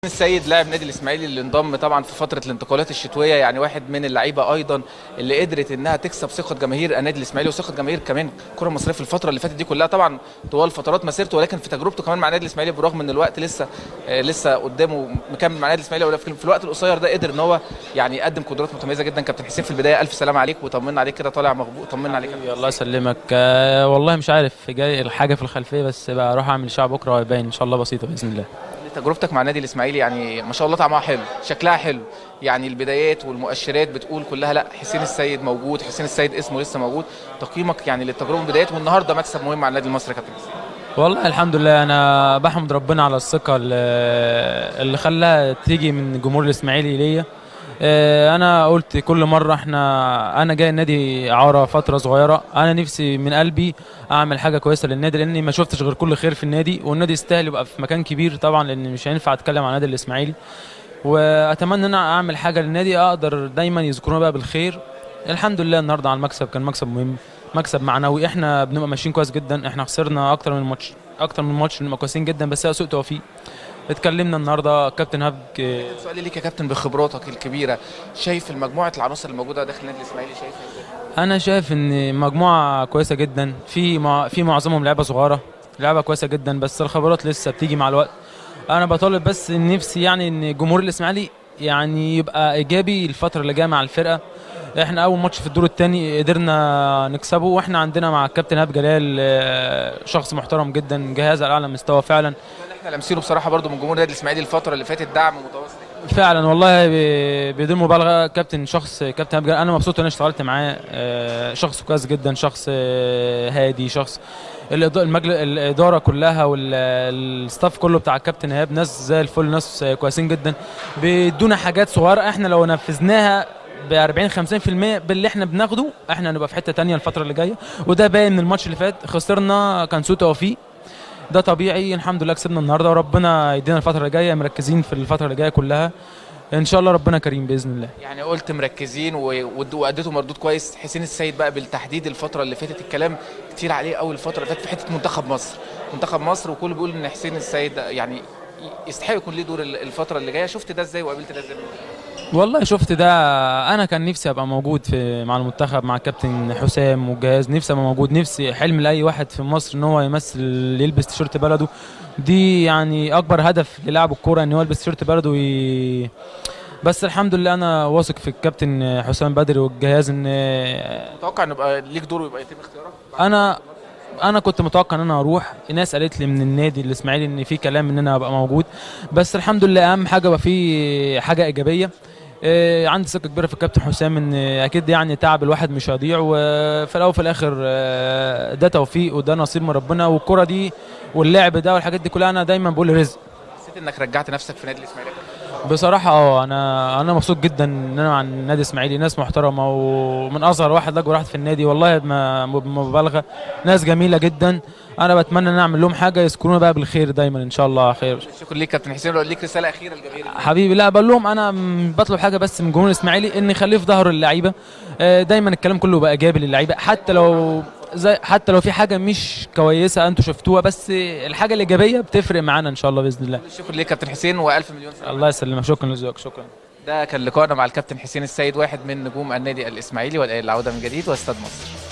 السيد لاعب نادي الاسماعيلي اللي انضم طبعا في فتره الانتقالات الشتويه يعني واحد من اللعيبه ايضا اللي قدرت انها تكسب ثقه جماهير النادي الاسماعيلي وثقه جماهير كمان الكره المصريه في الفتره اللي فاتت دي كلها طبعا طوال فترات مسيرته ولكن في تجربته كمان مع النادي الاسماعيلي برغم ان الوقت لسه آه، لسه قدامه مكمل مع النادي الاسماعيلي ولكن في الوقت القصير ده قدر ان هو يعني يقدم قدرات متميزه جدا كابتن حسين في البدايه الف سلامه عليك وطمنا عليك كده طالع مغبوط طمنا عليك الله يسلمك آه، والله مش عارف جاي الحاجه في الخلفيه بس بقى اروح اعمل شعب بكره وهيبان ان شاء الله بسيطه باذن الله تجربتك مع النادي الاسماعيلي يعني ما شاء الله طعمها حلو شكلها حلو يعني البدايات والمؤشرات بتقول كلها لا حسين السيد موجود حسين السيد اسمه لسه موجود تقييمك يعني للتجربه من البدايات والنهارده مكسب مهم على النادي المصري يا كابتن حسين والله الحمد لله انا بحمد ربنا على الثقه اللي اللي خلاها تيجي من جمهور الاسماعيلي ليا آه، انا قلت كل مره احنا انا جاي النادي اعاره فتره صغيره انا نفسي من قلبي اعمل حاجه كويسه للنادي لاني ما شفتش غير كل خير في النادي والنادي يستاهل يبقى في مكان كبير طبعا لان مش هينفع اتكلم عن النادي الاسماعيلي واتمنى ان انا اعمل حاجه للنادي اقدر دايما يذكرونا بقى بالخير الحمد لله النهارده على المكسب كان مكسب مهم مكسب معنوي احنا بنبقى ماشيين كويس جدا احنا خسرنا اكتر من ماتش اكتر من ماتش بنبقى كويسين جدا بس هي سوء توفيق اتكلمنا النهارده كابتن هاب آه، سؤالي ليك يا كابتن بخبراتك الكبيره شايف المجموعه العناصر الموجوده داخل النادي الاسماعيلي شايفها ازاي؟ انا شايف ان مجموعه كويسه جدا في مع... في معظمهم لعيبه صغيره لعبه كويسه جدا بس الخبرات لسه بتيجي مع الوقت انا بطالب بس إن نفسي يعني ان جمهور الاسماعيلي يعني يبقى ايجابي الفتره اللي جايه مع الفرقه احنا اول ماتش في الدور الثاني قدرنا نكسبه واحنا عندنا مع الكابتن هاب جلال آه، شخص محترم جدا جهاز على اعلى مستوى فعلا احنا لامسينه بصراحه برضو من جمهور النادي الاسماعيلي الفتره اللي فاتت دعم متواصل فعلا والله ب- بدون مبالغه كابتن شخص كابتن ابجل انا مبسوط ان انا اشتغلت معاه آه، شخص كويس جدا شخص آه، هادي شخص الإضاءة- المجل... الاداره كلها والستاف كله بتاع الكابتن ايهاب ناس زي الفل ناس آه، كويسين جدا بيدونا حاجات صغيره احنا لو نفذناها ب 40 50% باللي احنا بناخده احنا هنبقى في حته تانية الفتره اللي جايه وده باين من الماتش اللي فات خسرنا كان سوء توفيق ده طبيعي الحمد لله كسبنا النهارده وربنا يدينا الفتره اللي جايه مركزين في الفتره اللي جايه كلها ان شاء الله ربنا كريم باذن الله يعني قلت مركزين و- ود- واديتوا مردود كويس حسين السيد بقى بالتحديد الفتره اللي فاتت الكلام كتير عليه قوي الفتره اللي فاتت في حته منتخب مصر منتخب مصر وكل بيقول ان حسين السيد يعني يستحق يكون ليه دور ال- الفتره اللي جايه شفت ده ازاي وقابلت ده ازاي والله شفت ده انا كان نفسي ابقى موجود في مع المنتخب مع الكابتن حسام والجهاز نفسي ابقى موجود نفسي حلم لاي واحد في مصر ان هو يمثل يلبس تيشيرت بلده دي يعني اكبر هدف للاعب الكوره ان هو يلبس تيشيرت بلده وي... بس الحمد لله انا واثق في الكابتن حسام بدري والجهاز ان متوقع ان يبقى ليك دور ويبقى يتم اختيارك انا انا كنت متوقع ان انا اروح ناس قالت لي من النادي الاسماعيلي ان في كلام ان انا ابقى موجود بس الحمد لله اهم حاجه بقى في حاجه ايجابيه آه، عندي ثقه كبيره في الكابتن حسام ان اكيد يعني تعب الواحد مش هيضيع وفي الاول وفي الاخر آه، ده توفيق وده نصيب من ربنا والكره دي واللعب ده والحاجات دي كلها انا دايما بقول رزق حسيت انك رجعت نفسك في نادي الاسماعيلي بصراحة اه انا انا مبسوط جدا ان انا مع النادي الاسماعيلي ناس محترمة ومن اصغر واحد لاكبر واحد في النادي والله ما- بمبالغة ناس جميلة جدا انا بتمنى ان اعمل لهم حاجة يذكرونا بقى بالخير دايما ان شاء الله خير شكرا ليك كابتن حسين لو ليك رساله اخيره للجماهير حبيبي لا بقول لهم انا م- بطلب حاجة بس من جمهور الاسماعيلي ان يخليه في ظهر اللعيبة آه، دايما الكلام كله بقى ايجابي للعيبة حتى لو زي حتى لو في حاجة مش كويسة انتوا شفتوها بس الحاجة الايجابية بتفرق معانا ان شاء الله باذن الله شكرا ليك كابتن حسين والف مليون سلامه الله يسلمك شكرا لذوقك شكرا ده كان لقائنا مع الكابتن حسين السيد واحد من نجوم النادي الاسماعيلي والعوده من جديد واستاد مصر